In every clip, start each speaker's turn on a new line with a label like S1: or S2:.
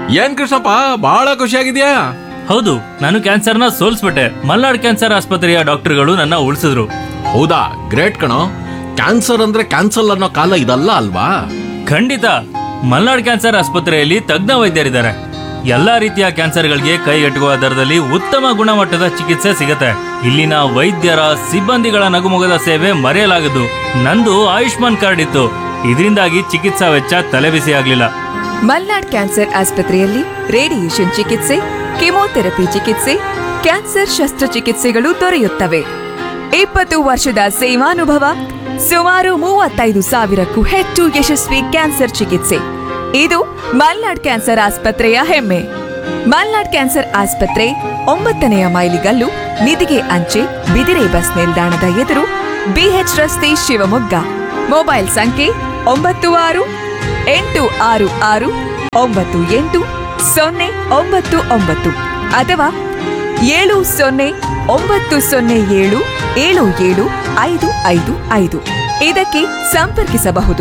S1: ಏನ್ ಕೃಷ್ಣಪ್ಪ ಬಹಳ ಖುಷಿಯಾಗಿದ್ಯಾ
S2: ಹೌದು ನಾನು ಕ್ಯಾನ್ಸರ್ನ ಸೋಲ್ಸ್ಬಿಟ್ಟೆ ಮಲ್ನಾಡ್ ಕ್ಯಾನ್ಸರ್ ಆಸ್ಪತ್ರೆಯ ಡಾಕ್ಟರ್ಗಳು ನನ್ನ ಉಳಿಸಿದ್ರು
S1: ಹೌದಾ ಗ್ರೇಟ್ ಕಣೋ ಕ್ಯಾನ್ಸರ್ ಅಂದ್ರೆ ಕ್ಯಾನ್ಸಲ್ ಅನ್ನೋ ಕಾಲ ಇದಲ್ಲ ಅಲ್ವಾ
S2: ಖಂಡಿತ ಮಲ್ನಾಡ್ ಕ್ಯಾನ್ಸರ್ ಆಸ್ಪತ್ರೆಯಲ್ಲಿ ತಜ್ಞ ವೈದ್ಯರಿದ್ದಾರೆ ಎಲ್ಲಾ ರೀತಿಯ ಕ್ಯಾನ್ಸರ್ಗಳಿಗೆ ಕೈಗೆಟುಕುವ ದರದಲ್ಲಿ ಉತ್ತಮ ಗುಣಮಟ್ಟದ ಚಿಕಿತ್ಸೆ ಸಿಗತ್ತೆ ಇಲ್ಲಿನ ವೈದ್ಯರ ಸಿಬ್ಬಂದಿಗಳ ನಗುಮೊಗದ ಸೇವೆ ಮರೆಯಲಾಗದು ನಂದು ಆಯುಷ್ಮಾನ್ ಕಾರ್ಡ್ ಇತ್ತು ಇದರಿಂದಾಗಿ ಚಿಕಿತ್ಸಾ ವೆಚ್ಚ ತಲೆಬಿಸಿ ಆಗ್ಲಿಲ್ಲ
S3: ಮಲ್ನಾಡ್ ಕ್ಯಾನ್ಸರ್ ಆಸ್ಪತ್ರೆಯಲ್ಲಿ ರೇಡಿಯೇಷನ್ ಚಿಕಿತ್ಸೆ ಕೆಮೊಥೆರಪಿ ಚಿಕಿತ್ಸೆ ಕ್ಯಾನ್ಸರ್ ಶಸ್ತ್ರಚಿಕಿತ್ಸೆಗಳು ದೊರೆಯುತ್ತವೆ ಇಪ್ಪತ್ತು ವರ್ಷದ ಸೇವಾನುಭವ ಸುಮಾರು ಮೂವತ್ತೈದು ಸಾವಿರಕ್ಕೂ ಹೆಚ್ಚು ಯಶಸ್ವಿ ಕ್ಯಾನ್ಸರ್ ಚಿಕಿತ್ಸೆ ಇದು ಮಲ್ನಾಡ್ ಕ್ಯಾನ್ಸರ್ ಆಸ್ಪತ್ರೆಯ ಹೆಮ್ಮೆ ಮಲ್ನಾಡ್ ಕ್ಯಾನ್ಸರ್ ಆಸ್ಪತ್ರೆ ಒಂಬತ್ತನೆಯ ಮೈಲಿಗಲ್ಲು ನಿಧಿಗೆ ಅಂಚೆ ಬಿದಿರೆ ಬಸ್ ನಿಲ್ದಾಣದ ಎದುರು ಬಿಎಚ್ ರಸ್ತೆ ಶಿವಮೊಗ್ಗ ಮೊಬೈಲ್ ಸಂಖ್ಯೆ ಒಂಬತ್ತು ಆರು ಎಂಟು ಆರು ಆರು ಒಂಬತ್ತು ಎಂಟು ಸೊನ್ನೆ ಒಂಬತ್ತು ಒಂಬತ್ತು ಅಥವಾ ಏಳು ಸೊನ್ನೆ ಒಂಬತ್ತು ಸೊನ್ನೆ ಏಳು ಏಳು ಏಳು ಐದು ಐದು ಐದು ಇದಕ್ಕೆ ಸಂಪರ್ಕಿಸಬಹುದು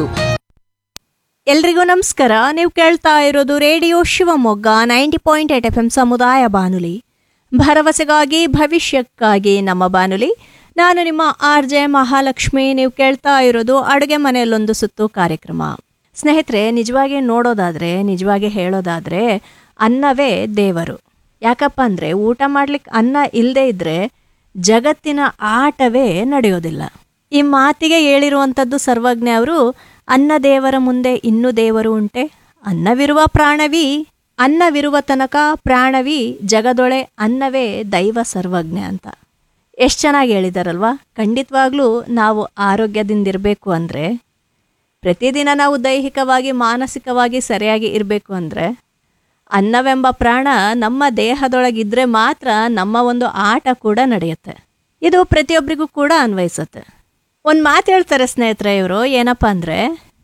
S4: ಎಲ್ರಿಗೂ ನಮಸ್ಕಾರ ನೀವು ಕೇಳ್ತಾ ಇರೋದು radio Shivamogga ninety point eight F M ಸಮುದಾಯ ಬಾನುಲಿ ಭರವಸೆಗಾಗಿ ಭವಿಷ್ಯಕ್ಕಾಗಿ ನಮ್ಮ ಬಾನುಲಿ ನಾನು ನಿಮ್ಮ ಆರ್ ಜೆ ಮಹಾಲಕ್ಷ್ಮಿ ನೀವು ಕೇಳ್ತಾ ಇರೋದು ಅಡುಗೆ ಮನೆಯಲ್ಲೊಂದು ಸುತ್ತು ಕಾರ್ಯಕ್ರಮ ಸ್ನೇಹಿತರೆ ನಿಜವಾಗಿ ನೋಡೋದಾದರೆ ನಿಜವಾಗಿ ಹೇಳೋದಾದರೆ ಅನ್ನವೇ ದೇವರು ಯಾಕಪ್ಪ ಅಂದರೆ ಊಟ ಮಾಡ್ಲಿಕ್ಕೆ ಅನ್ನ ಇಲ್ಲದೆ ಇದ್ದರೆ ಜಗತ್ತಿನ ಆಟವೇ ನಡೆಯೋದಿಲ್ಲ ಈ ಮಾತಿಗೆ ಹೇಳಿರುವಂಥದ್ದು ಸರ್ವಜ್ಞ ಅವರು ಅನ್ನ ದೇವರ ಮುಂದೆ ಇನ್ನೂ ದೇವರು ಉಂಟೆ ಅನ್ನವಿರುವ ಪ್ರಾಣವಿ ಅನ್ನವಿರುವ ತನಕ ಪ್ರಾಣವಿ ಜಗದೊಳೆ ಅನ್ನವೇ ದೈವ ಸರ್ವಜ್ಞ ಅಂತ ಎಷ್ಟು ಚೆನ್ನಾಗಿ ಹೇಳಿದಾರಲ್ವಾ ಖಂಡಿತವಾಗ್ಲೂ ನಾವು ಆರೋಗ್ಯದಿಂದಿರಬೇಕು ಅಂದರೆ ಪ್ರತಿದಿನ ನಾವು ದೈಹಿಕವಾಗಿ ಮಾನಸಿಕವಾಗಿ ಸರಿಯಾಗಿ ಇರಬೇಕು ಅಂದರೆ ಅನ್ನವೆಂಬ ಪ್ರಾಣ ನಮ್ಮ ದೇಹದೊಳಗಿದ್ರೆ ಮಾತ್ರ ನಮ್ಮ ಒಂದು ಆಟ ಕೂಡ ನಡೆಯುತ್ತೆ ಇದು ಪ್ರತಿಯೊಬ್ಬರಿಗೂ ಕೂಡ ಅನ್ವಯಿಸುತ್ತೆ ಒಂದು ಮಾತು ಹೇಳ್ತಾರೆ ಸ್ನೇಹಿತರೆ ಇವರು ಏನಪ್ಪ ಅಂದರೆ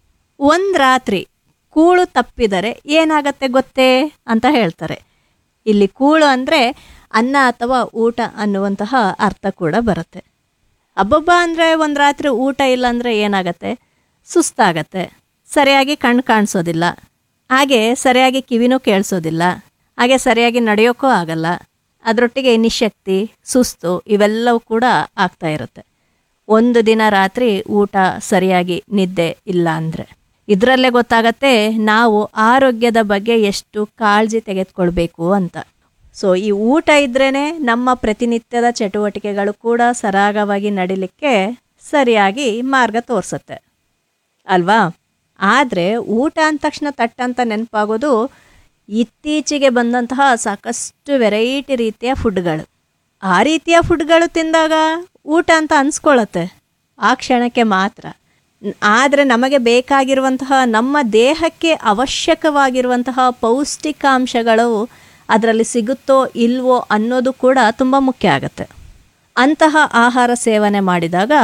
S4: ಒಂದು ರಾತ್ರಿ ಕೂಳು ತಪ್ಪಿದರೆ ಏನಾಗತ್ತೆ ಗೊತ್ತೇ ಅಂತ ಹೇಳ್ತಾರೆ ಇಲ್ಲಿ ಕೂಳು ಅಂದರೆ ಅನ್ನ ಅಥವಾ ಊಟ ಅನ್ನುವಂತಹ ಅರ್ಥ ಕೂಡ ಬರುತ್ತೆ ಅಬ್ಬಬ್ಬ ಅಂದರೆ ಒಂದು ರಾತ್ರಿ ಊಟ ಇಲ್ಲ ಅಂದರೆ ಏನಾಗತ್ತೆ ಸುಸ್ತಾಗತ್ತೆ ಸರಿಯಾಗಿ ಕಣ್ಣು ಕಾಣಿಸೋದಿಲ್ಲ ಹಾಗೆ ಸರಿಯಾಗಿ ಕಿವಿನೂ ಕೇಳಿಸೋದಿಲ್ಲ ಹಾಗೆ ಸರಿಯಾಗಿ ನಡೆಯೋಕ್ಕೂ ಆಗಲ್ಲ ಅದರೊಟ್ಟಿಗೆ ನಿಶಕ್ತಿ ಸುಸ್ತು ಇವೆಲ್ಲವೂ ಕೂಡ ಆಗ್ತಾ ಇರುತ್ತೆ ಒಂದು ದಿನ ರಾತ್ರಿ ಊಟ ಸರಿಯಾಗಿ ನಿದ್ದೆ ಇಲ್ಲ ಅಂದರೆ ಇದರಲ್ಲೇ ಗೊತ್ತಾಗತ್ತೆ ನಾವು ಆರೋಗ್ಯದ ಬಗ್ಗೆ ಎಷ್ಟು ಕಾಳಜಿ ತೆಗೆದುಕೊಳ್ಬೇಕು ಅಂತ ಸೊ ಈ ಊಟ ಇದ್ರೇ ನಮ್ಮ ಪ್ರತಿನಿತ್ಯದ ಚಟುವಟಿಕೆಗಳು ಕೂಡ ಸರಾಗವಾಗಿ ನಡಿಲಿಕ್ಕೆ ಸರಿಯಾಗಿ ಮಾರ್ಗ ತೋರಿಸುತ್ತೆ ಅಲ್ವಾ ಆದರೆ ಊಟ ಅಂದ ತಕ್ಷಣ ತಟ್ಟಂತ ನೆನಪಾಗೋದು ಇತ್ತೀಚೆಗೆ ಬಂದಂತಹ ಸಾಕಷ್ಟು ವೆರೈಟಿ ರೀತಿಯ ಫುಡ್ಗಳು ಆ ರೀತಿಯ ಫುಡ್ಗಳು ತಿಂದಾಗ ಊಟ ಅಂತ ಅನ್ಸ್ಕೊಳ್ಳುತ್ತೆ ಆ ಕ್ಷಣಕ್ಕೆ ಮಾತ್ರ ಆದರೆ ನಮಗೆ ಬೇಕಾಗಿರುವಂತಹ ನಮ್ಮ ದೇಹಕ್ಕೆ ಅವಶ್ಯಕವಾಗಿರುವಂತಹ ಪೌಷ್ಟಿಕಾಂಶಗಳು ಅದರಲ್ಲಿ ಸಿಗುತ್ತೋ ಇಲ್ವೋ ಅನ್ನೋದು ಕೂಡ ತುಂಬ ಮುಖ್ಯ ಆಗುತ್ತೆ ಅಂತಹ ಆಹಾರ ಸೇವನೆ ಮಾಡಿದಾಗ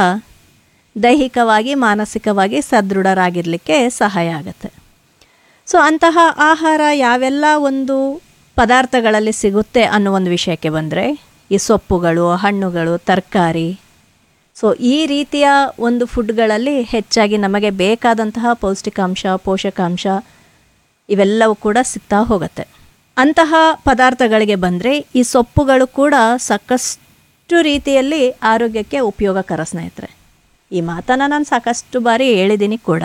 S4: ದೈಹಿಕವಾಗಿ ಮಾನಸಿಕವಾಗಿ ಸದೃಢರಾಗಿರಲಿಕ್ಕೆ ಸಹಾಯ ಆಗುತ್ತೆ ಸೊ ಅಂತಹ ಆಹಾರ ಯಾವೆಲ್ಲ ಒಂದು ಪದಾರ್ಥಗಳಲ್ಲಿ ಸಿಗುತ್ತೆ ಅನ್ನೋ ಒಂದು ವಿಷಯಕ್ಕೆ ಬಂದರೆ ಈ ಸೊಪ್ಪುಗಳು ಹಣ್ಣುಗಳು ತರಕಾರಿ ಸೊ ಈ ರೀತಿಯ ಒಂದು ಫುಡ್ಗಳಲ್ಲಿ ಹೆಚ್ಚಾಗಿ ನಮಗೆ ಬೇಕಾದಂತಹ ಪೌಷ್ಟಿಕಾಂಶ ಪೋಷಕಾಂಶ ಇವೆಲ್ಲವೂ ಕೂಡ ಸಿಗ್ತಾ ಹೋಗುತ್ತೆ ಅಂತಹ ಪದಾರ್ಥಗಳಿಗೆ ಬಂದರೆ ಈ ಸೊಪ್ಪುಗಳು ಕೂಡ ಸಾಕಷ್ಟು ರೀತಿಯಲ್ಲಿ ಆರೋಗ್ಯಕ್ಕೆ ಉಪಯೋಗಕರ ಸ್ನೇಹಿತರೆ ಈ ಮಾತನ್ನು ನಾನು ಸಾಕಷ್ಟು ಬಾರಿ ಹೇಳಿದ್ದೀನಿ ಕೂಡ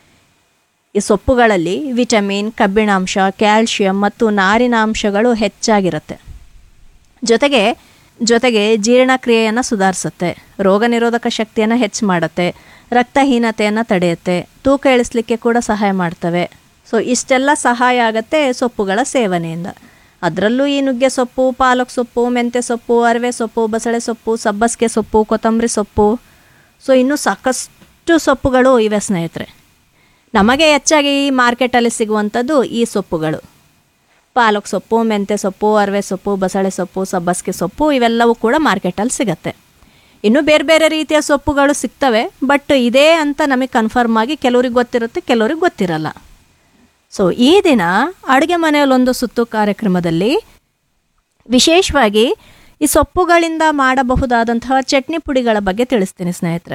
S4: ಈ ಸೊಪ್ಪುಗಳಲ್ಲಿ ವಿಟಮಿನ್ ಕಬ್ಬಿಣಾಂಶ ಕ್ಯಾಲ್ಶಿಯಂ ಮತ್ತು ನಾರಿನಾಂಶಗಳು ಹೆಚ್ಚಾಗಿರುತ್ತೆ ಜೊತೆಗೆ ಜೊತೆಗೆ ಜೀರ್ಣಕ್ರಿಯೆಯನ್ನು ಸುಧಾರಿಸುತ್ತೆ ರೋಗ ನಿರೋಧಕ ಶಕ್ತಿಯನ್ನು ಹೆಚ್ಚು ಮಾಡುತ್ತೆ ರಕ್ತಹೀನತೆಯನ್ನು ತಡೆಯುತ್ತೆ ತೂಕ ಇಳಿಸ್ಲಿಕ್ಕೆ ಕೂಡ ಸಹಾಯ ಮಾಡ್ತವೆ ಸೊ ಇಷ್ಟೆಲ್ಲ ಸಹಾಯ ಆಗುತ್ತೆ ಸೊಪ್ಪುಗಳ ಸೇವನೆಯಿಂದ ಅದರಲ್ಲೂ ಈ ನುಗ್ಗೆ ಸೊಪ್ಪು ಪಾಲಕ್ ಸೊಪ್ಪು ಮೆಂತ್ಯ ಸೊಪ್ಪು ಅರವೆ ಸೊಪ್ಪು ಬಸಳೆ ಸೊಪ್ಪು ಸಬ್ಬಸಿಗೆ ಸೊಪ್ಪು ಕೊತ್ತಂಬರಿ ಸೊಪ್ಪು ಸೊ ಇನ್ನೂ ಸಾಕಷ್ಟು ಸೊಪ್ಪುಗಳು ಇವೆ ಸ್ನೇಹಿತರೆ ನಮಗೆ ಹೆಚ್ಚಾಗಿ ಈ ಮಾರ್ಕೆಟಲ್ಲಿ ಸಿಗುವಂಥದ್ದು ಈ ಸೊಪ್ಪುಗಳು ಪಾಲಕ್ ಸೊಪ್ಪು ಮೆಂತ್ಯ ಸೊಪ್ಪು ಅರವೆ ಸೊಪ್ಪು ಬಸಳೆ ಸೊಪ್ಪು ಸಬ್ಬಸಿಗೆ ಸೊಪ್ಪು ಇವೆಲ್ಲವೂ ಕೂಡ ಮಾರ್ಕೆಟಲ್ಲಿ ಸಿಗತ್ತೆ ಇನ್ನು ಬೇರೆ ಬೇರೆ ರೀತಿಯ ಸೊಪ್ಪುಗಳು ಸಿಗ್ತವೆ ಬಟ್ ಇದೇ ಅಂತ ನಮಗೆ ಕನ್ಫರ್ಮ್ ಆಗಿ ಕೆಲವ್ರಿಗೆ ಗೊತ್ತಿರುತ್ತೆ ಕೆಲವ್ರಿಗೆ ಗೊತ್ತಿರಲ್ಲ ಸೊ ಈ ದಿನ ಅಡುಗೆ ಮನೆಯಲ್ಲೊಂದು ಸುತ್ತು ಕಾರ್ಯಕ್ರಮದಲ್ಲಿ ವಿಶೇಷವಾಗಿ ಈ ಸೊಪ್ಪುಗಳಿಂದ ಮಾಡಬಹುದಾದಂತಹ ಚಟ್ನಿ ಪುಡಿಗಳ ಬಗ್ಗೆ ತಿಳಿಸ್ತೀನಿ ಸ್ನೇಹಿತರೆ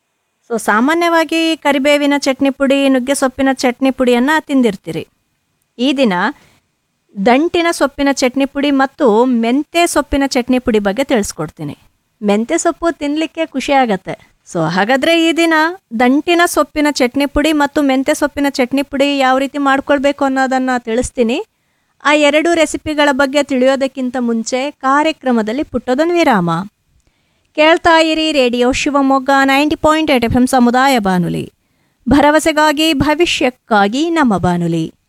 S4: ಸೊ ಸಾಮಾನ್ಯವಾಗಿ ಕರಿಬೇವಿನ ಚಟ್ನಿ ಪುಡಿ ನುಗ್ಗೆ ಸೊಪ್ಪಿನ ಚಟ್ನಿ ಪುಡಿಯನ್ನು ತಿಂದಿರ್ತೀರಿ ಈ ದಿನ ದಂಟಿನ ಸೊಪ್ಪಿನ ಚಟ್ನಿ ಪುಡಿ ಮತ್ತು ಮೆಂತ್ಯ ಸೊಪ್ಪಿನ ಚಟ್ನಿ ಪುಡಿ ಬಗ್ಗೆ ತಿಳಿಸ್ಕೊಡ್ತೀನಿ ಮೆಂತ್ಯ ಸೊಪ್ಪು ತಿನ್ನಲಿಕ್ಕೆ ಖುಷಿ ಆಗತ್ತೆ ಸೊ ಹಾಗಾದರೆ ಈ ದಿನ ದಂಟಿನ ಸೊಪ್ಪಿನ ಚಟ್ನಿ ಪುಡಿ ಮತ್ತು ಮೆಂತ್ಯ ಸೊಪ್ಪಿನ ಚಟ್ನಿ ಪುಡಿ ಯಾವ ರೀತಿ ಮಾಡ್ಕೊಳ್ಬೇಕು ಅನ್ನೋದನ್ನು ತಿಳಿಸ್ತೀನಿ ಆ ಎರಡು ರೆಸಿಪಿಗಳ ಬಗ್ಗೆ ತಿಳಿಯೋದಕ್ಕಿಂತ ಮುಂಚೆ ಕಾರ್ಯಕ್ರಮದಲ್ಲಿ ಪುಟ್ಟದೊಂದು ವಿರಾಮ ಕೇಳ್ತಾ ಇರಿ radio Shivamogga ninety point eight F M ಸಮುದಾಯ ಬಾನುಲಿ ಭರವಸೆಗಾಗಿ ಭವಿಷ್ಯಕ್ಕಾಗಿ ನಮ್ಮ ಬಾನುಲಿ